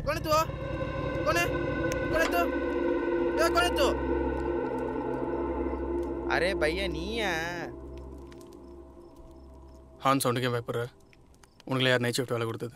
कौन है तू कौन है कौन है तू ए कौन है तू अरे भैया நீயா ஹான் சவுண்டுக்கே பயப்படுற உனக்குள்ள யார் நைட் ஷிஃப்ட் வேலை கொடுத்தது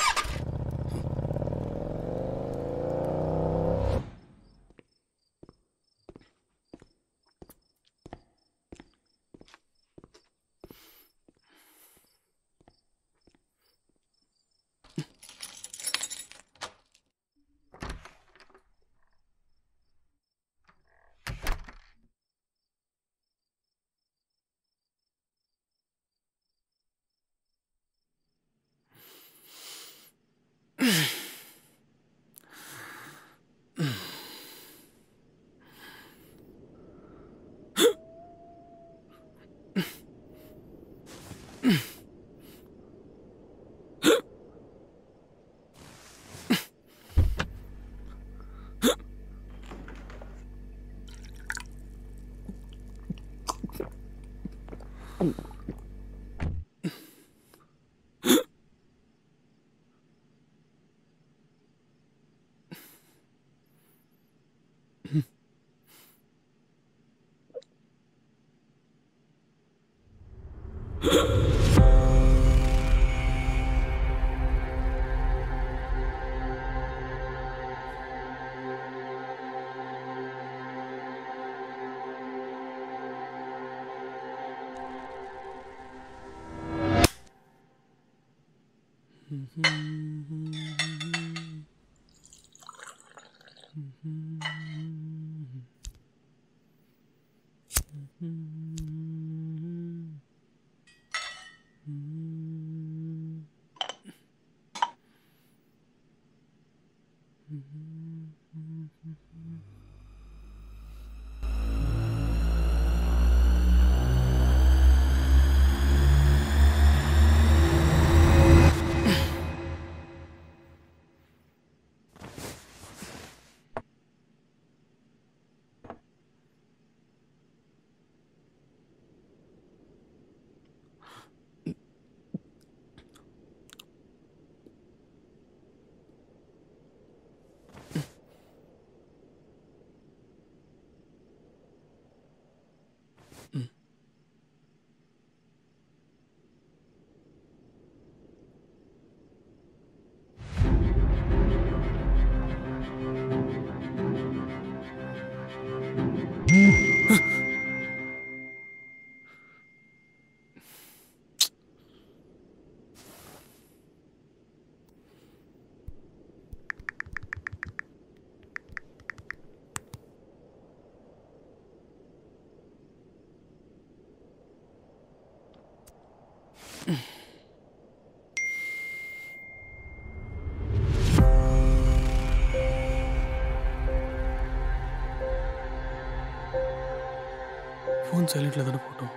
ஃபோன் சைலண்டில் தானே போட்டோம்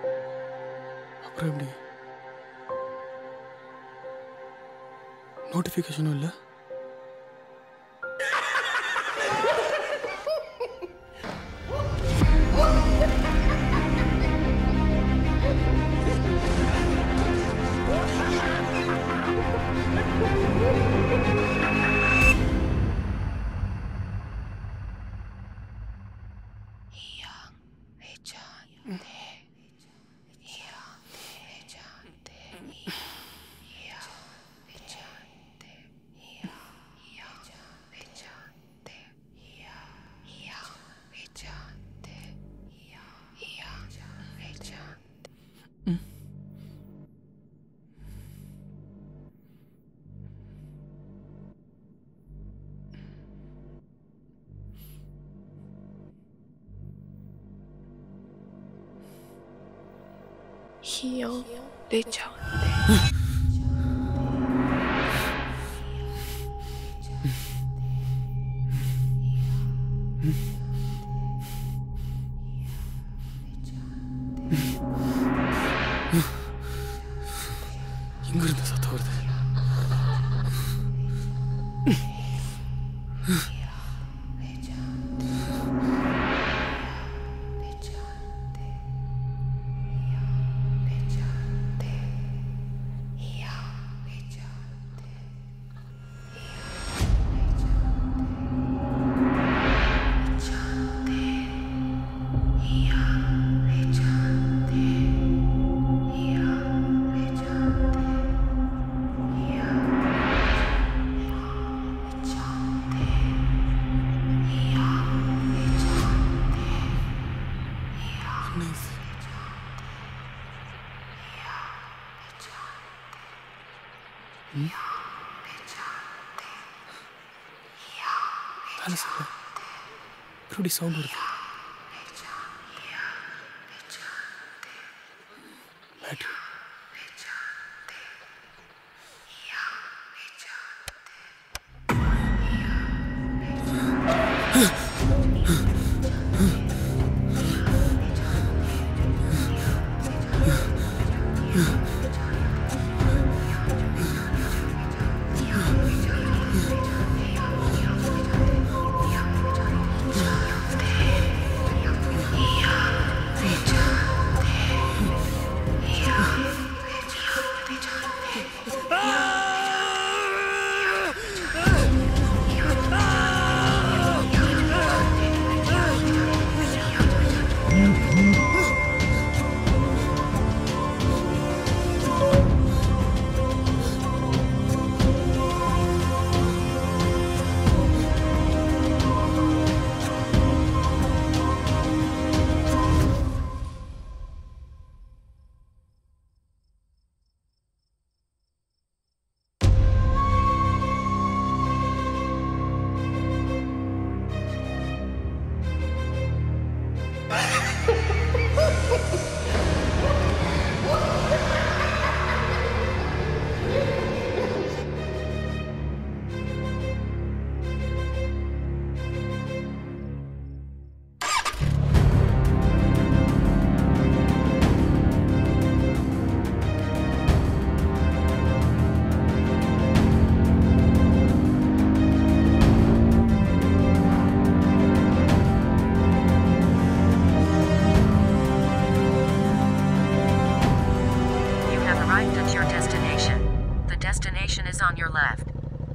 அப்புறம் எப்படி நோட்டிஃபிகேஷனும் இல்லை 희영 내장 எங்கிருந்து சத்தம் வருது வேலை செய்யல இப்படி சவுண்ட் வருது battery You have arrived at your destination. The destination is on your left.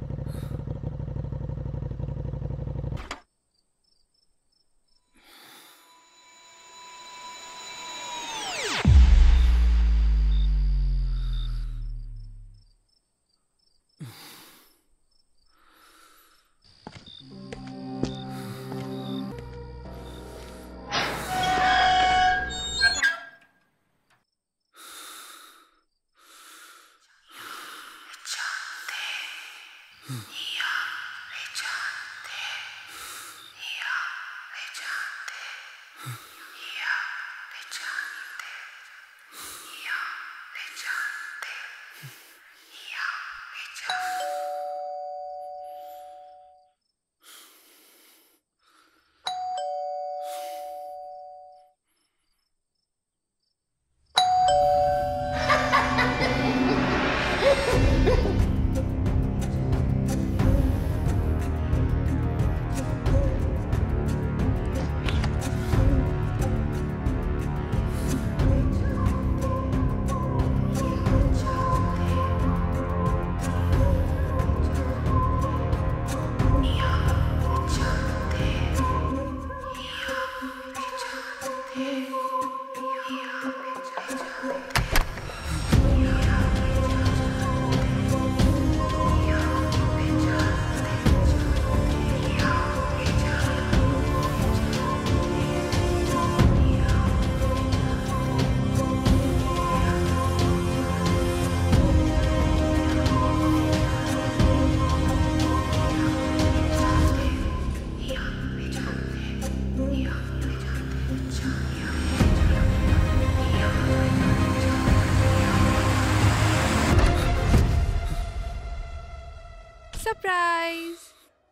Surprise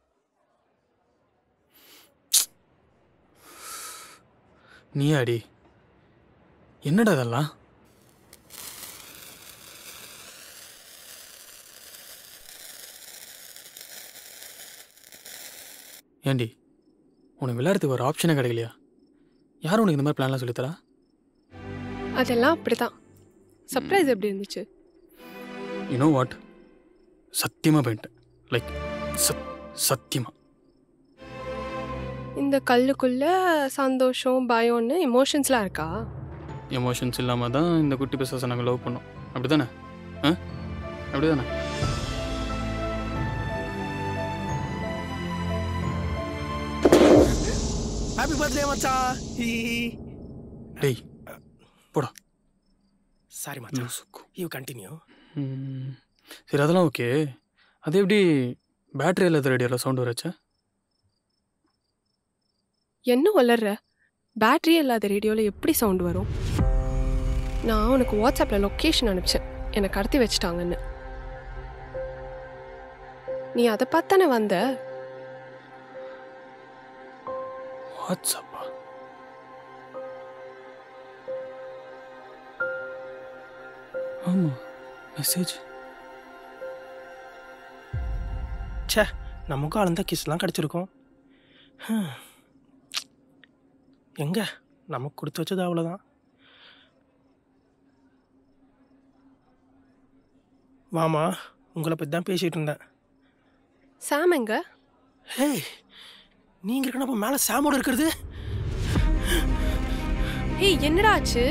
நீ அடி என்னடா இதெல்லாம் ஏண்டி உனக்கு விளையாடுறதுக்கு ஒரு ஆப்ஷனே கிடைக்கலையா யாரும் உனக்கு இந்த மாதிரி பிளான்லாம் சொல்லித்தரா அதெல்லாம் அப்படிதான் சர்ப்ரைஸ் எப்படி இருந்துச்சு யூ நோ வாட் சத்தியமாக போயிட்டேன் லைக் சத் சத்தியமாக இந்த கல்லுக்குள்ள சந்தோஷம் பயம்னு எமோஷன்ஸ்லாம் இருக்கா எமோஷன்ஸ் இல்லாமல் தான் இந்த குட்டி பிசாசை நாங்கள் லவ் பண்ணோம் அப்படி தானே ஆ அப்படி தானே ஹாப்பி பர்த்டே மச்சான் ஹி டேய் போடா சாரி மச்சான் லூசுக்கு. யூ கண்டினியூ ம், சரி அதெல்லாம் ஓகே அது எப்படி பேட்டரி இல்லாத ரேடியோவில் சவுண்ட் வரச்சா என்ன வளர்ற பேட்டரியே இல்லாத ரேடியோவில் எப்படி சவுண்ட் வரும் நான் உனக்கு வாட்ஸ்அப்பில் லொக்கேஷன் அனுப்பிச்சேன் என்னை கடத்தி வச்சிட்டாங்கன்னு நீ அதை பார்த்தானே வந்த வாட்ஸ்அப்பா ஆமாம் மெசேஜ் ச்சே நமக்கும் அழுந்த கிஸ்லாம் கிடச்சிருக்கும் ஹம். எங்க நமக்கு கொடுத்து வச்சது அவ்வளோதான் வாமா உங்களை பற்றி தான் பேசிகிட்டு இருந்தேன் சாம் எங்க ஹே நீங்கள் இருக்கணும் அப்போ மேலே சாமோட இருக்கிறது ஏய் என்னடா ஆச்சு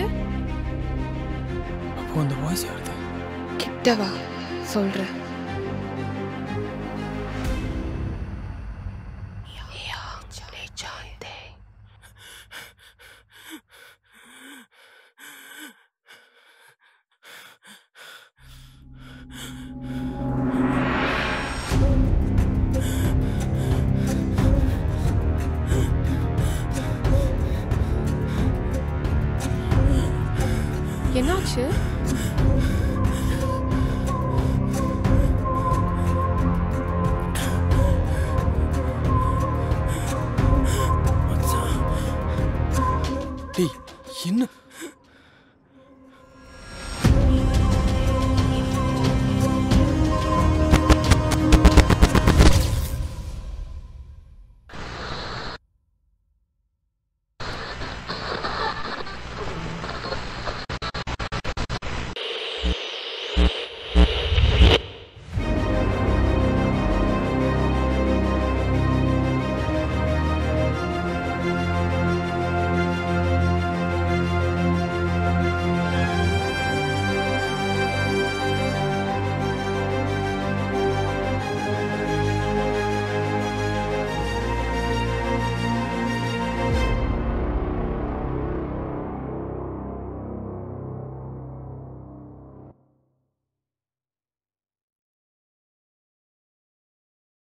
அப்போ அந்த வாய்ஸ் யாருது கிட்ட வா சொல்கிறேன் என்னாச்சு டேய் என்ன